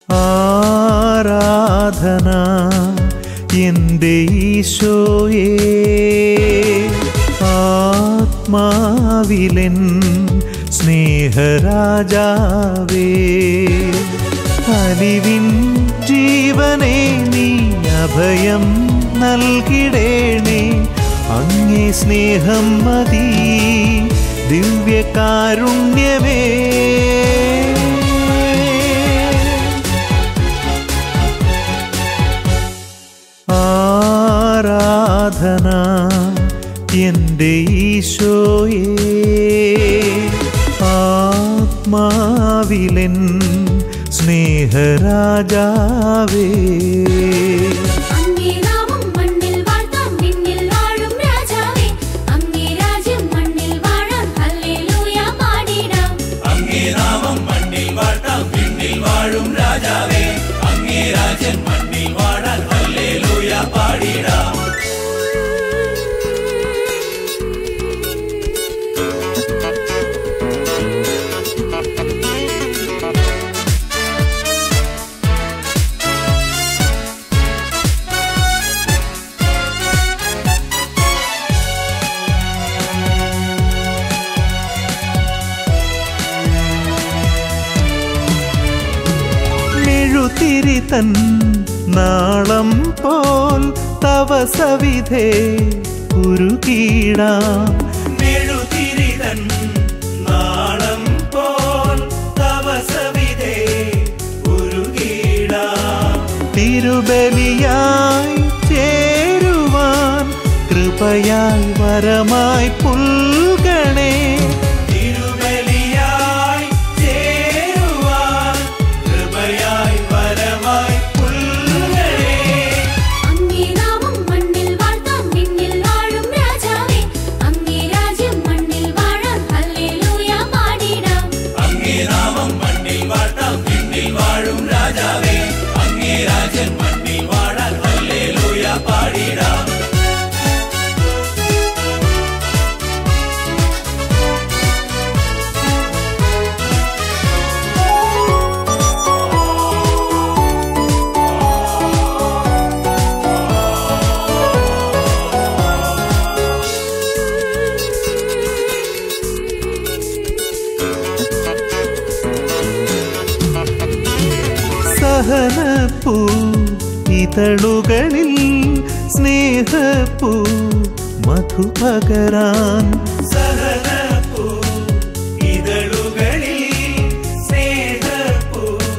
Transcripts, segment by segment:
ആരാധന എൻ്റെ ഈശോയേ ആത്മാവിലൻ സ്നേഹരാജാവേ അലിവിൻ ജീവനെ നീ അഭയം നൽകിടേണേ അങ്ങേ സ്നേഹം മതി ദിവ്യകാരുണ്യമേ ആരാധന എൻ്റെ ഈശോയേ ആത്മാവിലൻ സ്നേഹരാജാവേ അങ്ങേ നാമം മണ്ണിൽ വാഴ്ത്താം വിണ്ണിൽ വാഴും രാജാവേ അങ്ങേ രാജ്യം മണ്ണിൽ വാഴാം ഹല്ലേലൂയ പാടിടാം അങ്ങേ നാമം മണ്ണിൽ വാഴ്ത്താം പിന്നിൽ വാഴും രാജാവേ അങ്ങേ രാജൻ മണ്ണിൽ വാഴാൻ ഹല്ലേലൂയ പാടിടാം മെഴുതിരി തൻ നാളം പോൽ തവ സവിധേ ഉരുകീടാം മെഴുതിരിതൻ നാളം പോൽ തവസവിധേ ഉരുകീടാം തിരുബലിയായി ചേരുവാൻ കൃപയായി വരമായി പുൽകണേ തിരുബലിയായി ചേരുവാൻ കൃപയായി വരമായി പുൽകണേ അങ്ങേ നാമം മണ്ണിൽ വാഴ്ത്താം വിണ്ണിൽ വാഴും രാജാവേ അങ്ങേ രാജ്യം മണ്ണിൽ വാഴാം ഹല്ലേലൂയ പാടിടാം അങ്ങേ നാമം മണ്ണിൽ വാഴ്ത്താം പിന്നിൽ വാഴും രാജാവേ അങ്ങേ രാജൻ മണ്ണിൽ വാഴാൻ ഹല്ലേലൂയ പാടിടാം സഹനപ്പൂ ഇതളുകളിൽ സ്നേഹപ്പൂ മധുപകരാൻ സഹനപ്പൂ ഇതളുകളിൽ സ്നേഹപ്പൂ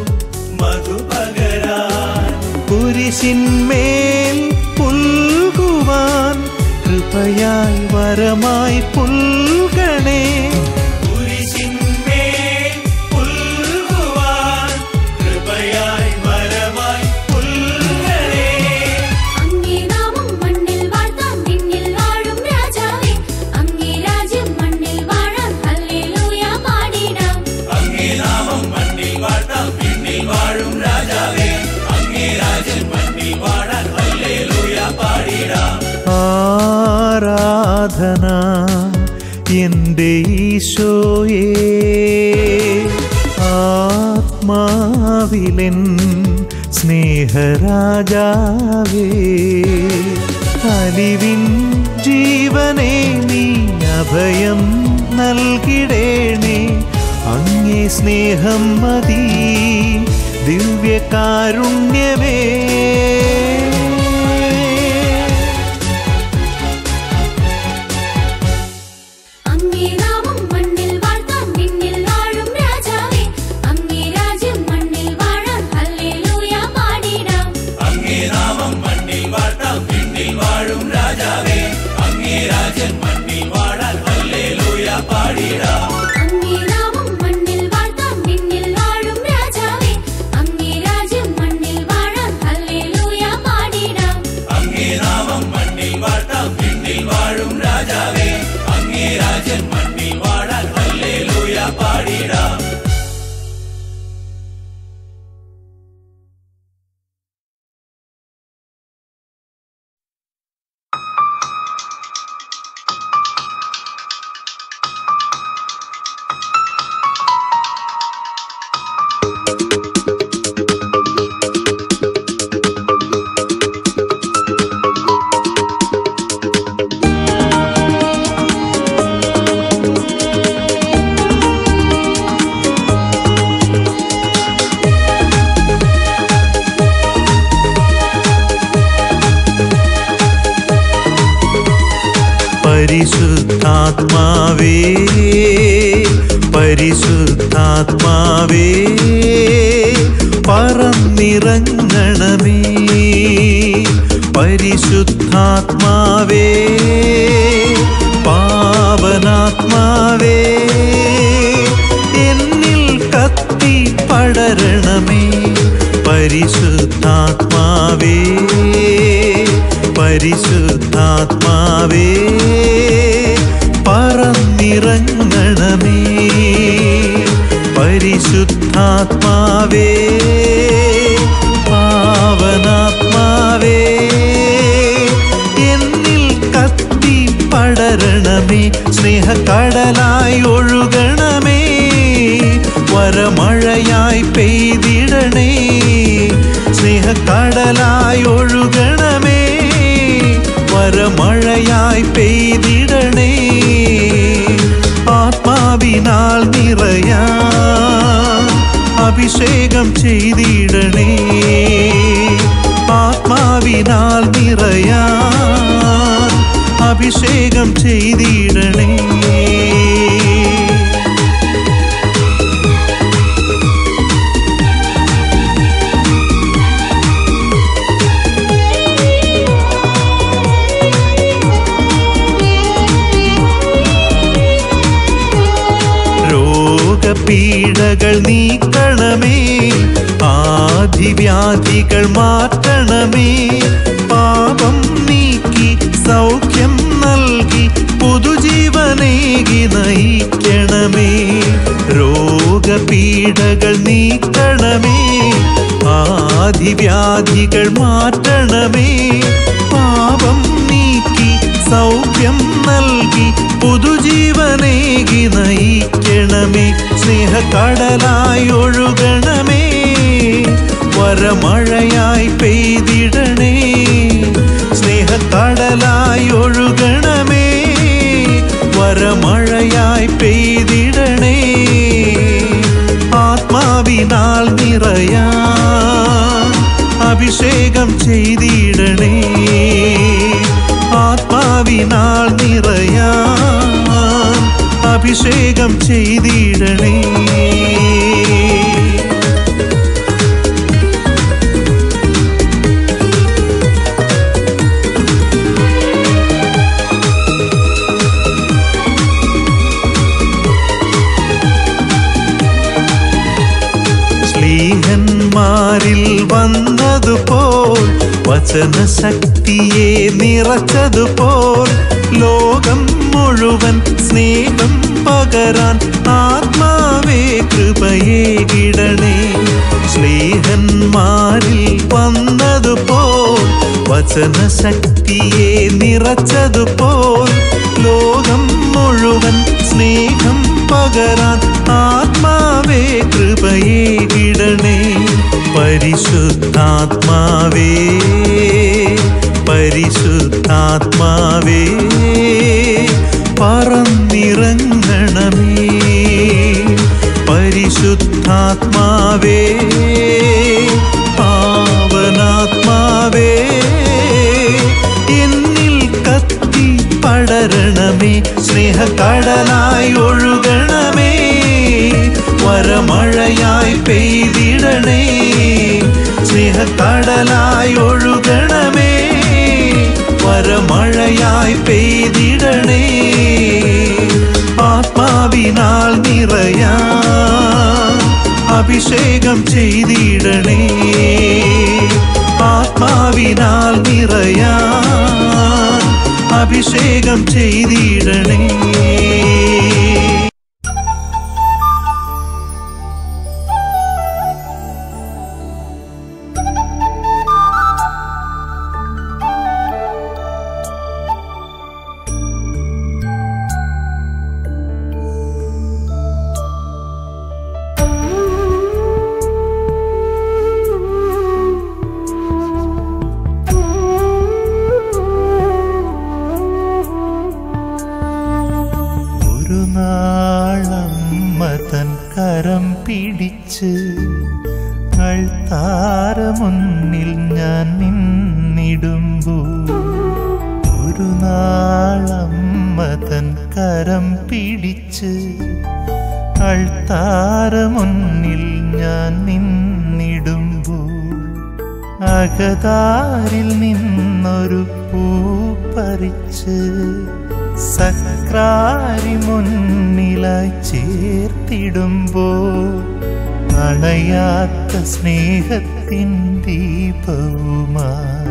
മധുപകരാൻ കുരിശിന്മേൽ പുൽകുവാൻ കൃപയായി വരമായി പുൽകണേ കുരിശിന്മേൽ പുൽകുവാൻ കൃപയായി വരമായി പുൽകണേ അങ്ങേ നാമം മണ്ണിൽ വാഴ്ത്താം വിണ്ണിൽ വാഴും രാജാവേ അങ്ങേ രാജ്യം മണ്ണിൽ വാഴാം ഹല്ലേലൂയ പാടിടാം അങ്ങേ നാമം മണ്ണിൽ വാഴ്ത്താം പിന്നിൽ വാഴും രാജാവേ അങ്ങേ രാജൻ മണ്ണിൽ വാഴാൻ ഹല്ലേലൂയ പാടിടാം ആരാധന എൻ്റെ ഈശോയേ ആത്മാവിലൻ സ്നേഹരാജാവേ അലിവിൻ ജീവനെ നീ അഭയം നൽകിടേണേ അങ്ങേ സ്നേഹം മതി ദിവ്യകാരുണ്യമേ അങ്ങേ നാമം മണ്ണിൽ വാഴ്ത്താം വിണ്ണിൽ വാഴും രാജാവേ അങ്ങേ രാജ്യം മണ്ണിൽ വാഴാം ഹല്ലേലൂയ പാടിടാം അങ്ങേ നാമം മണ്ണിൽ വാഴ്ത്താം പിന്നിൽ വാഴും രാജാവേ അങ്ങേ രാജൻ മണ്ണിൽ വാഴാൻ ഹല്ലേലൂയ പാടിടാം അങ്ങേ നാമം മണ്ണിൽ വാഴ്ത്താം വിണ്ണിൽ വാഴും രാജാവേ അങ്ങേ രാജ്യം മണ്ണിൽ വാഴാം ഹല്ലേലൂയ പരിശുദ്ധാത്മാവേ പറന്നിറങ്ങണമേ പരിശുദ്ധാത്മാവേ പാവനാത്മാവേ എന്നിൽ കത്തി പടരണമേ പരിശുദ്ധാത്മാവേ പരിശുദ്ധാത്മാവേ പറന്നിറങ്ങണമേ പരിശുദ്ധാത്മാവേ പാവനാത്മാവേ എന്നിൽ കത്തി പടരണമേ സ്നേഹക്കടലായി ഒഴുകണമേ വരമഴയായി പെയ്തിടണേ സ്നേഹക്കടലായി ഒഴുകണമേ വരമഴയായി പെയ്തിടണേ ആത്മാവിനാൽ നിറയാ അഭിഷേകം ചെയ്തിടണേ ആത്മാവിനാൽ നിറയാ അഭിഷേകം ചെയ്തിടണേ രോഗപീഠകൾ നീക്കണമേ ആധിവ്യാധികൾ മാറ്റണമേ പാപം നീക്കി സൗഖ്യം നൽകി പുതുജീവനേകി നയിക്കണമേ രോഗപീഠകൾ നീക്കണമേ ആധിവ്യാധികൾ മാറ്റണമേ പാപം നീക്കി സൗഖ്യം നൽകി പുതുജീവനേകി നയിക്കണമേ സ്നേഹക്കടലായി ഒഴുകണമേ വരമഴയായി പെയ്തിടണേ സ്നേഹക്കടലായി ഒഴുകണമേ വരമഴയായി പെയ്തിടണേ ആത്മാവിനാൽ നിറയാ അഭിഷേകം ചെയ്തിടണേ ആത്മാവിനാൽ നിറയാ അഭിഷേകം ചെയ്തിടണേ സ്ലീഹന്മാരിൽ വന്നതുപോൽ വചനശക്തിയെ നിറച്ചതുപോൽ ലോകം മുഴുവൻ സ്നേഹം പകരാൻ ആത്മാവേ കൃപയെ കിടണേ സ്നേഹന്മാരിൽ വന്നതുപോൽ വചനശക്തിയെ നിറച്ചതുപോൽ ലോകം മുഴുവൻ സ്നേഹം പകരാൻ ആത്മാവേ കൃപയെ കിടണേ പരിശുദ്ധാത്മാവേ പരിശുദ്ധാത്മാവേ പറന്നിറങ്ങണമേ പരിശുദ്ധാത്മാവേ പാവനാത്മാവേ എന്നിൽ കത്തി പടരണമേ സ്നേഹക്കടലായി ഒഴുകണമേ വരമഴയായി പെയ്തിടണേ സ്നേഹക്കടലായി ഒഴുകണമേ വരമഴയായി പെയ്തിടണേ ആത്മാവിനാൽ നിറയാ അഭിഷേകം ചെയ്തിടണേ ആത്മാവിനാൽ നിറയാ അഭിഷേകം ചെയ്തിടണേ ഒരു നാളമ്മ തൻ കരം പിടിച്ച് അൾത്താര മുന്നിൽ ഞാൻ നിന്നിടുമ്പോൾ ഒരു നാളമ്മ തൻ കരം പിടിച്ച് അൾത്താര മുന്നിൽ ഞാൻ നിന്നിടുമ്പോൾ അകതാരിൽ നിന്നൊരു പൂ പറിച്ച് സക്രാരി മുന്നിലായി ചേർത്തിടുമ്പോൾ അണയാത്ത സ്നേഹത്തിൻ ദീപവുമായി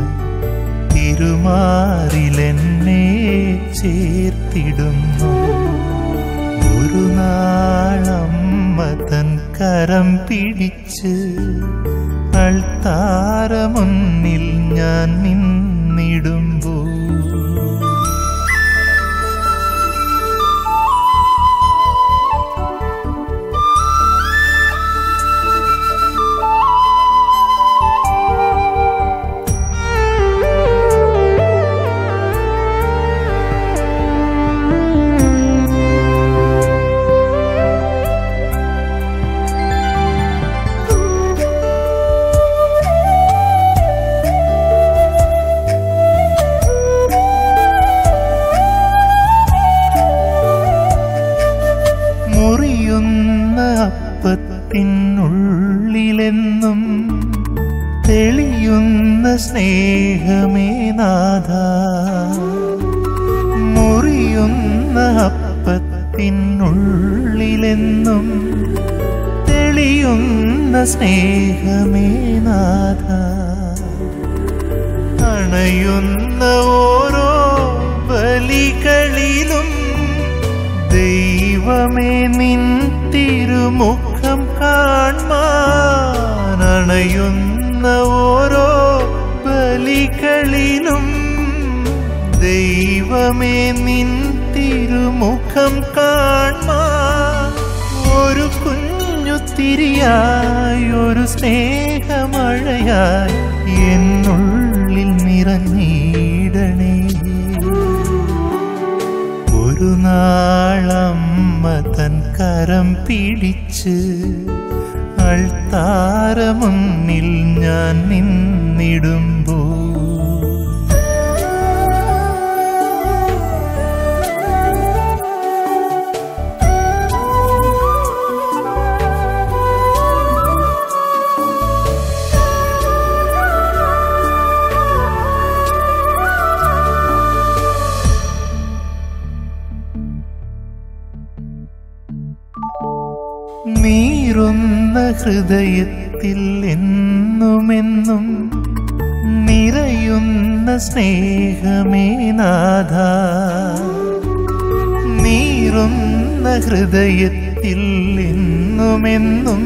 തിരുമാറിലെന്നെ ചേർത്തിടുന്നു ഒരു നാളമ്മ തൻ കരം പിടിച്ച് അൾത്താര മുന്നിൽ ഞാൻ നിന്നിടുമ്പോൾ മുറിയുന്ന അപ്പത്തിനുള്ളിലെന്നും തെളിയുന്ന സ്നേഹമേ നാഥ മുറിയുന്ന അപ്പത്തിനുള്ളിലെന്നും തെളിയുന്ന സ്നേഹമേ നാഥ അണയുന്ന ഓരോ ബലികളിലും ദൈവമേ നിൻ തിരുമുഖം കാൺമാൻ അണയുന്ന ഓരോ ബലികളിലും ദൈവമേ നിൻ തിരുമുഖം കാൺമാൻ ഒരു കുഞ്ഞു തിരിയായി ഒരു സ്നേഹമഴയായി എന്നുള്ളിൽ നിറഞ്ഞിടണേ ഒരു നാളമ്മ തൻ കരം പിടിച്ച് അൾത്താര മുന്നിൽ ഞാൻ നിന്നിടുമ്പോൾ നീറുന്ന ഹൃദയത്തിൽ എന്നുമെന്നും നിറയുന്ന സ്നേഹമേ നാഥ നീറുന്ന ഹൃദയത്തിൽ എന്നുമെന്നും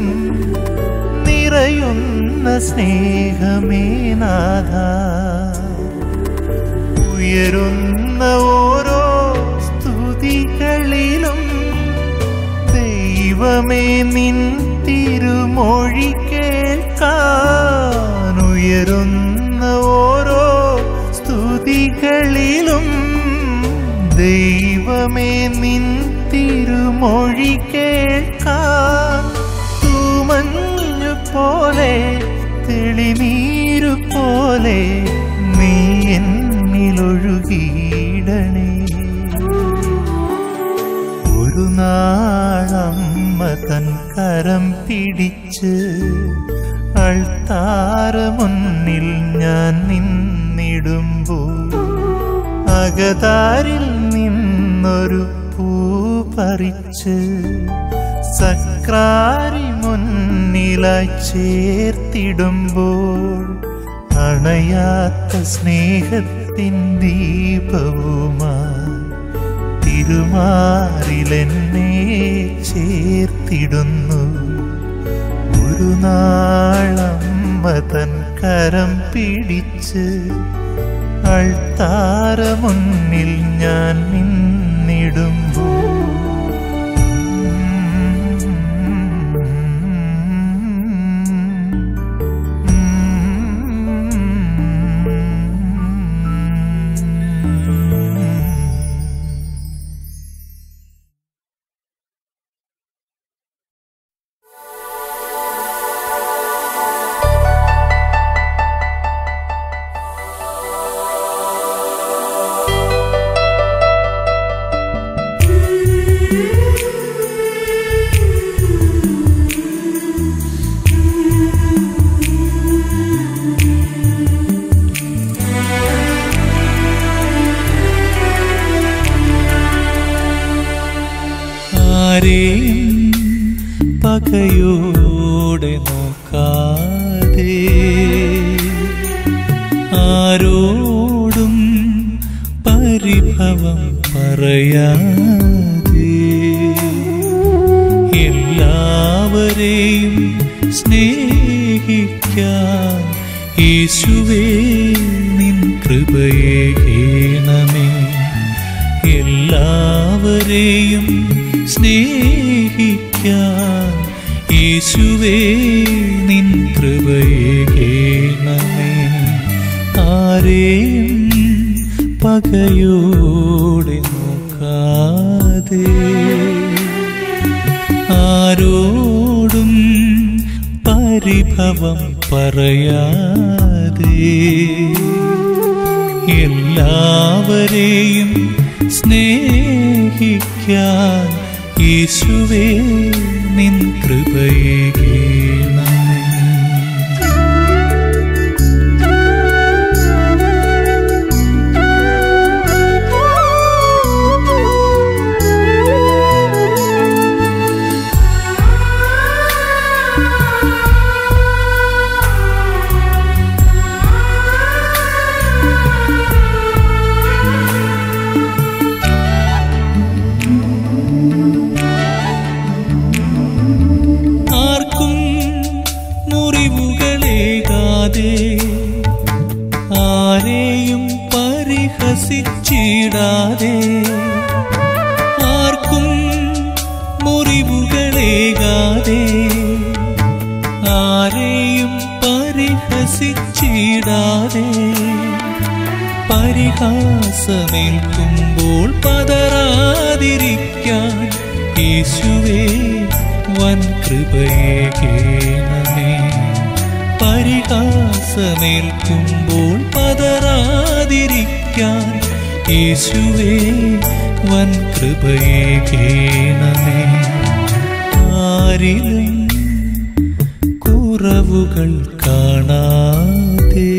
നിറയുന്ന സ്നേഹമേ നാഥ ഉയരുന്ന ഓരോ സ്തുതികളിലും ദൈവമേ നിൻ തിരുമൊഴി കേൾക്കാൻ ഉയരുന്ന ഓരോ സ്തുതികളിലും ദൈവമേ നിൻ തിരുമൊഴി കേൾക്കാൻ തൂമഞ്ഞു പോലെ തെളിനീരു പോലെ നീ എന്നിലൊഴുകിയിടണേ ഒരു നാളമ്മ തൻ കരം പിടിച്ച് അൾത്താര മുന്നിൽ ഞാൻ നിന്നിടുമ്പോൾ അകതാരിൽ നിന്നൊരു പൂ പറിച്ച് സക്രാരി മുന്നിലായി ചേർത്തിടുമ്പോൾ അണയാത്ത സ്നേഹത്തിൻ ദീപവുമായി തിരുമാറിലെന്നെ ചേർത്തിടുന്നു ഒരു നാളമ്മ തൻ കരം പിടിച്ച് അൾത്താര മുന്നിൽ ഞാൻ നിന്നിടുമ്പോൾ ും പകയോടെ നോക്കാതെ ആരോടും പരിഭവം പറയാതെ എല്ലാവരെയും സ്നേഹിക്കാൻ യേശുവേ നിൻ കൃപയെ കേണമേ എല്ലാവരെയും സ്നേഹിക്കാൻ യേശുവേ നിൻ കൃപയെ കേണമേ ആരെയും പകയോടെ നോക്കാതെ ആരോടും പരിഭവം പറയാതെ എല്ലാവരെയും സ്നേഹിക്കാൻ യേശുവേ നിൻ കൃപയെ കേണമേ ആർക്കും മുറിവുകളേകാതെ ആരെയും പരിഹസിച്ചിടാതെ ആർക്കും മുറിവുകളേകാതെ ആരെയും പരിഹസിച്ചിടാതെ പരിഹാസമേൽക്കുമ്പോൾ പതറാതിരിക്കാൻ യേശുവേ വൻ കൃപയെ കേണമേ പരിഹാസമേൽക്കുമ്പോൾ പതറാതിരിക്കാൻ യേശുവേ വൻ കൃപയെ കേണമേ ആരിലും കുറവുകൾ കാണാതെ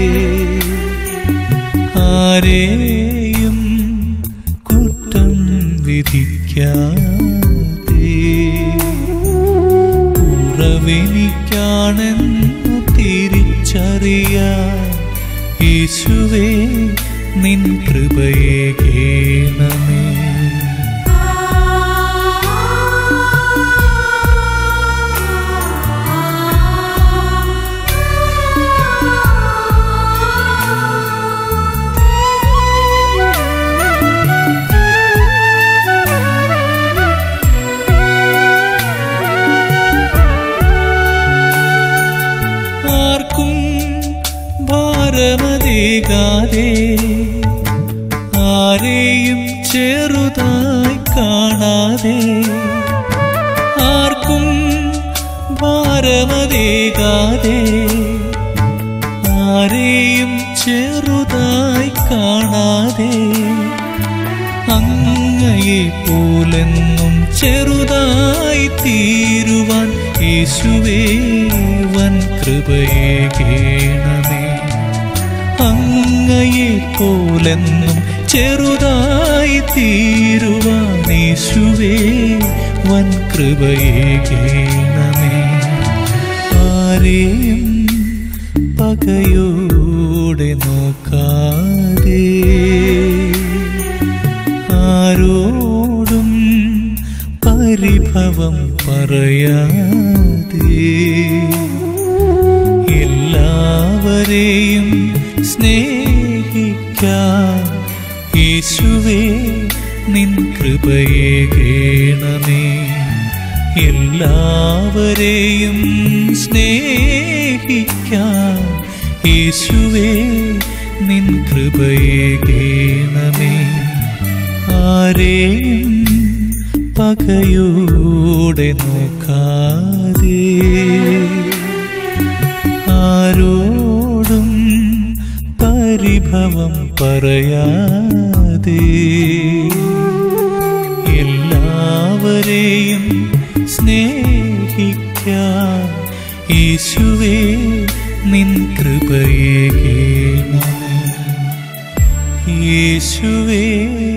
ആരെയും കുറ്റം വിധിക്കാതെ ഉറവെനിക്കാണെന്നു തിരിച്ചറിയാൻ യേശുവേ നിൻ കൃപയെ കേണമേ ആർക്കും ഭാരമതേകാതെ ആരെയും ചെറുതായി കാണാതെ ആർക്കും ഭാരമതേകാതെ ആരെയും ചെറുതായി കാണാതെ അങ്ങയെ പോലെന്നും ചെറുതായി തീരുവാൻ യേശുവേ വൻ കൃപയെ കേണമേ അങ്ങയെ പോലെന്നും ചെറുതായി തീരുവാൻ യേശുവേ വൻ കൃപയെ കേണമേ ആരെയും പകയോടെ നോക്കാതെ ആരോടും പരിഭവം പറയാതെ എല്ലാവരെയും സ്നേഹിക്കാൻ യേശുവേ നിൻ കൃപയെ കേണമേ എല്ലാവരെയും സ്നേഹിക്കാൻ യേശുവേ നിൻ കൃപയെ കേണമേ ആരെയും പകയോടെ നോക്കാതെ ആരോടും പരിഭവം പറയാതെ എല്ലാവരെയും സ്നേഹിക്കാൻ യേശുവേ നിൻ കൃപയെ കേണമേ യേശുവേ